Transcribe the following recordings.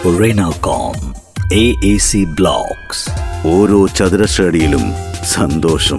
ഒറേനാകോം A A C blocks ഓരോ ചതുരശ്രടിയിലും സന്തോഷം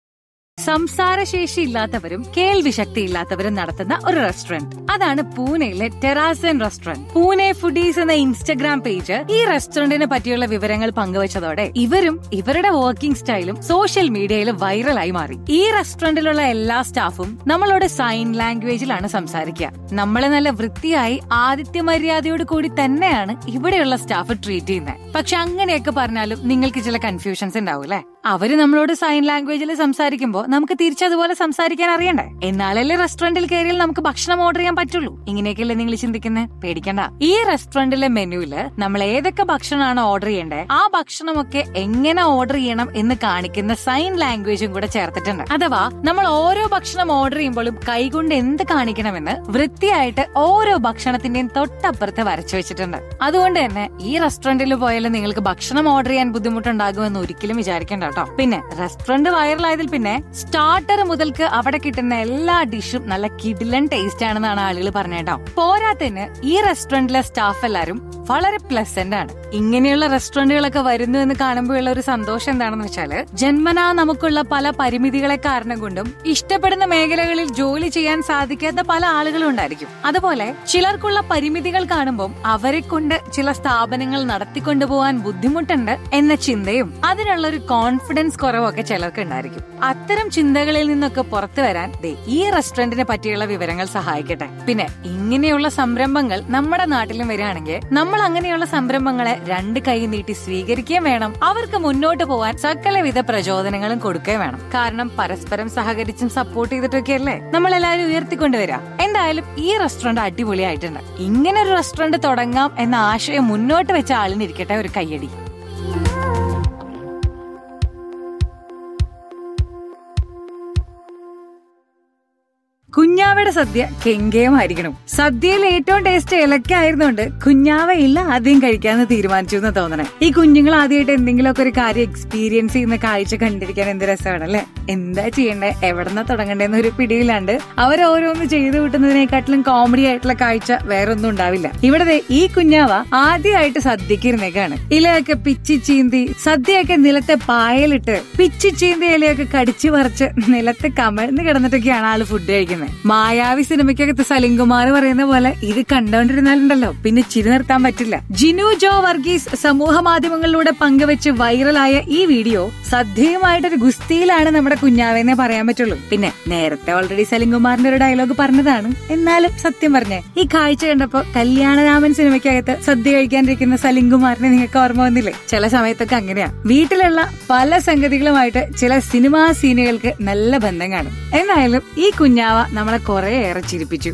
സംസാരശേഷി ഇല്ലാത്തവരും കേൾവി ശക്തി ഇല്ലാത്തവരും നടത്തുന്ന ഒരു റെസ്റ്റോറന്റ് അതാണ് പൂനെയിലെ ടെറാസൻ റെസ്റ്റോറന്റ് പൂനെ ഫുഡീസ് എന്ന ഇൻസ്റ്റഗ്രാം പേജ് ഈ റെസ്റ്റോറന്റിനെ പറ്റിയുള്ള വിവരങ്ങൾ പങ്കുവച്ചതോടെ ഇവരും ഇവരുടെ വർക്കിംഗ് സ്റ്റൈലും സോഷ്യൽ മീഡിയയിൽ വൈറലായി മാറി ഈ റെസ്റ്റോറന്റിലുള്ള എല്ലാ സ്റ്റാഫും നമ്മളോട് സൈൻ ലാംഗ്വേജിലാണ് സംസാരിക്കുക നമ്മളെ നല്ല വൃത്തിയായി ആദിത്യ മര്യാദയോട് കൂടി തന്നെയാണ് ഇവിടെയുള്ള സ്റ്റാഫ് ട്രീറ്റ് ചെയ്യുന്നത് പക്ഷെ അങ്ങനെയൊക്കെ പറഞ്ഞാലും നിങ്ങൾക്ക് ചില കൺഫ്യൂഷൻസ് ഉണ്ടാവും അല്ലെ അവര് നമ്മളോട് സൈൻ ലാംഗ്വേജിൽ സംസാരിക്കുമ്പോൾ നമുക്ക് തിരിച്ചതുപോലെ സംസാരിക്കാൻ അറിയണ്ടേ എന്നാലല്ലേ റെസ്റ്റോറന്റിൽ കയറിയാൽ നമുക്ക് ഭക്ഷണം ഓർഡർ ചെയ്യാൻ പറ്റുള്ളൂ ഇങ്ങനെയൊക്കെയല്ലേ നിങ്ങൾ ചിന്തിക്കുന്നത് പേടിക്കണ്ട ഈ റെസ്റ്റോറന്റിലെ മെനുവില് നമ്മൾ ഏതൊക്കെ ഭക്ഷണമാണ് ഓർഡർ ചെയ്യേണ്ടത് ആ ഭക്ഷണമൊക്കെ എങ്ങനെ ഓർഡർ ചെയ്യണം എന്ന് കാണിക്കുന്ന സൈൻ ലാംഗ്വേജും കൂടെ ചേർത്തിട്ടുണ്ട് അഥവാ നമ്മൾ ഓരോ ഭക്ഷണം ഓർഡർ ചെയ്യുമ്പോഴും കൈകൊണ്ട് എന്ത് കാണിക്കണമെന്ന് വൃത്തിയായിട്ട് ഓരോ ഭക്ഷണത്തിന്റെയും തൊട്ടപ്പുറത്ത് വരച്ചു വെച്ചിട്ടുണ്ട് അതുകൊണ്ട് തന്നെ ഈ റെസ്റ്റോറന്റിൽ പോയാലും നിങ്ങൾക്ക് ഭക്ഷണം ഓർഡർ ചെയ്യാൻ ബുദ്ധിമുട്ടുണ്ടാകുമെന്ന് ഒരിക്കലും വിചാരിക്കേണ്ട കേട്ടോ പിന്നെ റെസ്റ്റോറന്റ് വൈറലായതിൽ പിന്നെ സ്റ്റാർട്ടർ മുതൽക്ക് അവിടെ കിട്ടുന്ന എല്ലാ ഡിഷും നല്ല കിഡിലൻ ടേസ്റ്റ് ആണെന്നാണ് ആളുകൾ പറഞ്ഞേട്ടോ പോരാത്തതിന് ഈ റെസ്റ്റോറന്റിലെ സ്റ്റാഫ് എല്ലാരും വളരെ പ്ലസന്റ് ആണ് ഇങ്ങനെയുള്ള റെസ്റ്റോറന്റുകളൊക്കെ വരുന്നു എന്ന് കാണുമ്പോഴുള്ള ഒരു സന്തോഷം എന്താണെന്ന് വെച്ചാല് ജന്മനാ നമുക്കുള്ള പല പരിമിതികളെ കാരണം കൊണ്ടും ഇഷ്ടപ്പെടുന്ന മേഖലകളിൽ ജോലി ചെയ്യാൻ സാധിക്കാത്ത പല ആളുകളും ഉണ്ടായിരിക്കും അതുപോലെ ചിലർക്കുള്ള പരിമിതികൾ കാണുമ്പോൾ അവരെ കൊണ്ട് ചില സ്ഥാപനങ്ങൾ നടത്തിക്കൊണ്ടുപോകാൻ ബുദ്ധിമുട്ടുണ്ട് എന്ന ചിന്തയും അതിനുള്ള ഒരു കോൺഫിഡൻസ് കുറവൊക്കെ ചിലർക്ക് ഉണ്ടായിരിക്കും അത്തരം ചിന്തകളിൽ നിന്നൊക്കെ പുറത്തു വരാൻ ദേ ഈ റെസ്റ്റോറന്റിനെ പറ്റിയുള്ള വിവരങ്ങൾ സഹായിക്കട്ടെ പിന്നെ ഇങ്ങനെയുള്ള സംരംഭങ്ങൾ നമ്മുടെ നാട്ടിലും വരികയാണെങ്കിൽ നമ്മൾ അങ്ങനെയുള്ള സംരംഭങ്ങളെ രണ്ട് കൈ നീട്ടി സ്വീകരിക്കുകയും വേണം അവർക്ക് മുന്നോട്ട് പോകാൻ സകലവിധ പ്രചോദനങ്ങളും കൊടുക്കുകയും വേണം കാരണം പരസ്പരം സഹകരിച്ചും സപ്പോർട്ട് ചെയ്തിട്ടൊക്കെയല്ലേ നമ്മൾ എല്ലാവരും ഉയർത്തിക്കൊണ്ടുവരാം എന്തായാലും ഈ റെസ്റ്റോറന്റ് അടിപൊളിയായിട്ടുണ്ട് ഇങ്ങനെ ഒരു റെസ്റ്റോറന്റ് തുടങ്ങാം എന്ന ആശയം മുന്നോട്ട് വെച്ച ആളിനിരിക്കട്ടെ ഒരു കയ്യടി കുഞ്ഞാവയുടെ സദ്യ കെങ്കേയമായിരിക്കണം സദ്യയിൽ ഏറ്റവും ടേസ്റ്റ് ഇലക്കായിരുന്നോണ്ട് കുഞ്ഞാവയില്ല ആദ്യം കഴിക്കാന്ന് തീരുമാനിച്ചു എന്ന് തോന്നണേ ഈ കുഞ്ഞുങ്ങൾ ആദ്യമായിട്ട് എന്തെങ്കിലുമൊക്കെ ഒരു കാര്യം എക്സ്പീരിയൻസ് ചെയ്യുന്ന കാഴ്ച കണ്ടിരിക്കാൻ എന്ത് രസമാണ് അല്ലെ എന്താ ചെയ്യണ്ടേ എവിടെന്നാ തുടങ്ങണ്ടേന്ന് ഒരു പിടിയിലാണ്ട് അവർ ഓരോന്ന് ചെയ്തു കൂട്ടുന്നതിനെക്കാട്ടിലും കോമഡി ആയിട്ടുള്ള കാഴ്ച വേറൊന്നും ഉണ്ടാവില്ല ഇവിടെ ദേ ഈ കുഞ്ഞാവ ആദ്യമായിട്ട് സദ്യക്ക് ഇരുന്നേക്കാണ് ഇലയൊക്കെ പിച്ചി ചീന്തി സദ്യയൊക്കെ നിലത്തെ പായലിട്ട് പിച്ചി ചീന്തി ഇലയൊക്കെ കടിച്ചു പറിച്ച് നിലത്ത് കമഴ്ന്ന് കിടന്നിട്ടൊക്കെയാണ് ആള് ഫുഡ് കഴിക്കുന്നത് മായാവി സിനിമയ്ക്കകത്ത് സലിംകുമാർ പറയുന്ന പോലെ ഇത് കണ്ടോണ്ടിരുന്നാലുണ്ടല്ലോ പിന്നെ ചിരി നിർത്താൻ പറ്റില്ല ജിനു ജോ വർഗീസ് സമൂഹ മാധ്യമങ്ങളിലൂടെ പങ്കുവെച്ച് വൈറലായ ഈ വീഡിയോ സദ്യയുമായിട്ടൊരു ഗുസ്തിയിലാണ് നമ്മുടെ കുഞ്ഞാവെന്നേ പറയാൻ പറ്റുള്ളൂ പിന്നെ നേരത്തെ ഓൾറെഡി സലിംകുമാറിന്റെ ഒരു ഡയലോഗ് പറഞ്ഞതാണ് എന്നാലും സത്യം പറഞ്ഞേ ഈ കാഴ്ച കണ്ടപ്പോ കല്യാണരാമൻ സിനിമയ്ക്കകത്ത് സദ്യ കഴിക്കാനിരിക്കുന്ന സലിംകുമാറിനെ നിങ്ങൾക്ക് ഓർമ്മ വന്നില്ലേ ചില സമയത്തൊക്കെ അങ്ങനെയാ വീട്ടിലുള്ള പല സംഗതികളുമായിട്ട് ചില സിനിമാ സീനുകൾക്ക് നല്ല ബന്ധം കാണും എന്നായാലും ഈ കുഞ്ഞാവ നമ്മളെ കുറെ ഏറെ ചിരിപ്പിച്ചു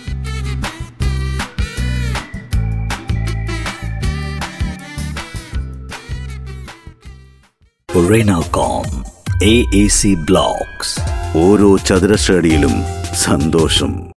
ഒറേനാകോം എ എ സി ബ്ലോക്സ് ഓരോ ചതുരശ്രടിയിലും സന്തോഷം